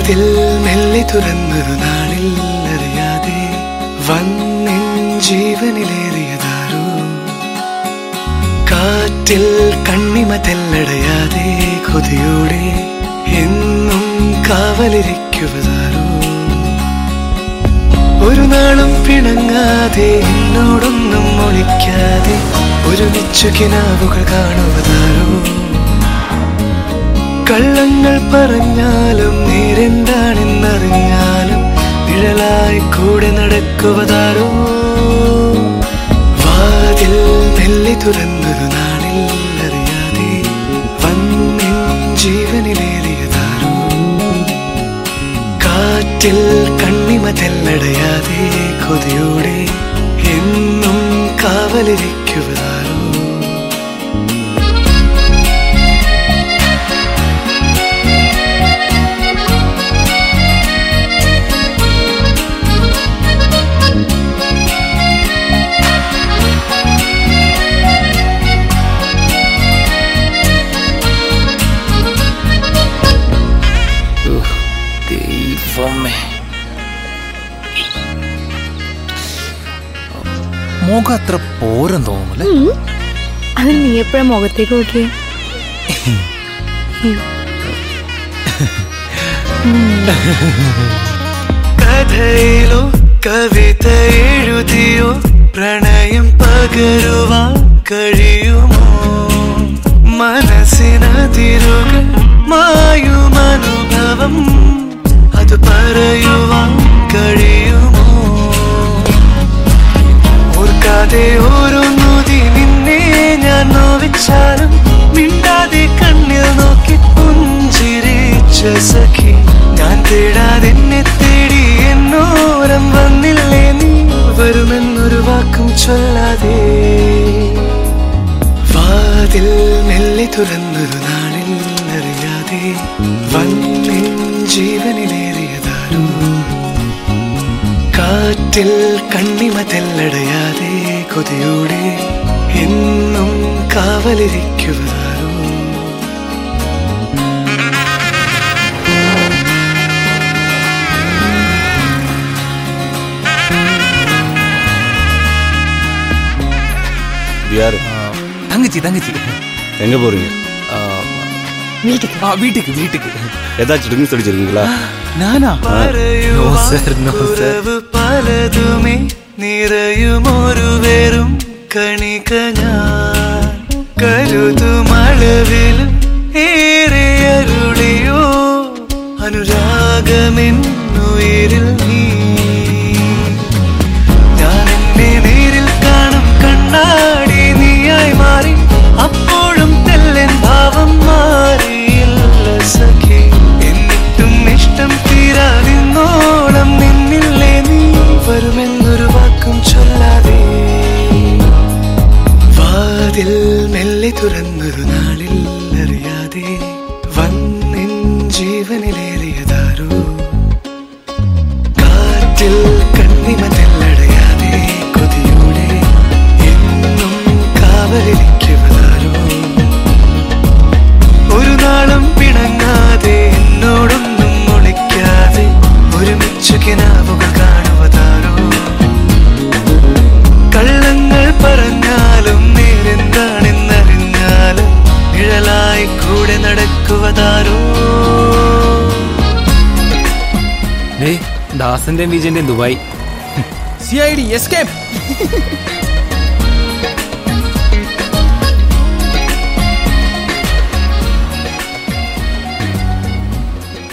വാതിൽ മെല്ലെ തുറന്നൊരു നാളിൽ അറിയാതെ വന്നിൻ ജീവനിലേറിയതാരോ കാറ്റിൽ കണ്ണിമ തെല്ലടയാതെ കൊതിയോടെ എന്നും കാവലിരിക്കുവതാരോ ഒരു നാളും പിണങ്ങാതെ എന്നോടൊന്നും ഒളിക്കാതെ ഒരുമിച്ചു കിനാവുകൾ കാണുവതാരോ കള്ളങ്ങൾ പറഞ്ഞാലും നേരെന്താണെന്നറിഞ്ഞാലും നിഴലായി കൂടെ നടക്കുവതാരോ വാതിൽ മെല്ലെ തുറന്നൊരു നാളിൽ അറിയാതെ വന്നിൻ ജീവനിലേറിയതാരോ കാറ്റിൽ കണ്ണിമ തെല്ലടയാതെ കൊതിയോടെ എന്നും കാവലിരിക്കുവതാരോ ദൈവമേ മുഖം അത്ര പോരം തോന്നുന്നു ഉം. അത് നീ എപ്പോഴാ മുഖത്തേക്ക് നോക്കിയേ കഥയിലോ കവിത എഴുതിയോ പ്രണയം പകരുവാൻ കഴിയുമോ മനസ്സിനതിരുകൾ മായുമനുഭവം അത് പറയുവാൻ കഴിയുമോ ഓർക്കാതെ ഓരോ നോതി നിന്നെ ഞാൻ നോവിച്ചാലും മിണ്ടാതെ കണ്ണിൽ നോക്കി പുഞ്ചിരിച്ച സഖി ഞാൻ തേടാതെ എന്നെ തേടി എന്നോരം വന്നില്ലേ നീ വരുമെന്നൊരു വാക്കും ചൊല്ലാതെ വാതിൽ മെല്ലെ തുറന്നൊരു നാളിൽ അറിയാതെ വന്നിൻ ജീവനിലേറിയതാരോ കാറ്റിൽ കണ്ണിമ തെല്ലടയാതെ കൊതിയോടെ എന്നും കാവലിരിക്കുവതാരോ யாரு தங்கச்சி தங்கச்சி எங்க போறீங்க ஆ, ஆ, வீட்டுக்கு வீட்டுக்கு ஏதாச்சும் ட்ரிங்க்ஸ் அடிச்சிருக்கீங்களா நானா നോ സർ നോ സർ കുറവ് പലതുമേ നിറയുമൊരു വെറും കണിക ഞാൻ കരുതുമളവിലും ഏറെ അരുളിയോ അനുരാഗമെന്നുയിരിൽ നീ ഞാൻ എന്നെ നേരിൽ കാണും കണ്ണാടി നീയായി മാറി അപ്പോഴും തെല്ലൻ ഭാവം മാറിയില്ല സഖി എന്നിട്ടും ഇഷ്ടം തീരാതിന്നോളം നിന്നില്ലേ നീ വരുമെന്നൊരു വാക്കും ചൊല്ലാതെ വാതിൽ മെല്ലെ തുറന്നൊരു നാളിൽ അറിയാതെ വന്നിൻ ജീവനിലേറിയതാരോ കാറ്റിൽ കണ്ണിമ തെല്ലടയാതെ കൊതിയോടെ എന്നും കാവലിരിക്കുവതാരോ ഒരു നാളും പിണങ്ങാതെ എന്നോടൊന്നും ഒളിക്കാതെ ഒരുമിച്ചു കിനാവുകൾ കാണുവതാരോ കള്ളങ്ങൾ പറഞ്ഞാലും നേരെന്താണെന്നറിഞ്ഞാലും നിഴലായി കൂടെ നടക്കുവതാരോ ദാസന്റെയും വിജയന്റെയും Dubai C I D escape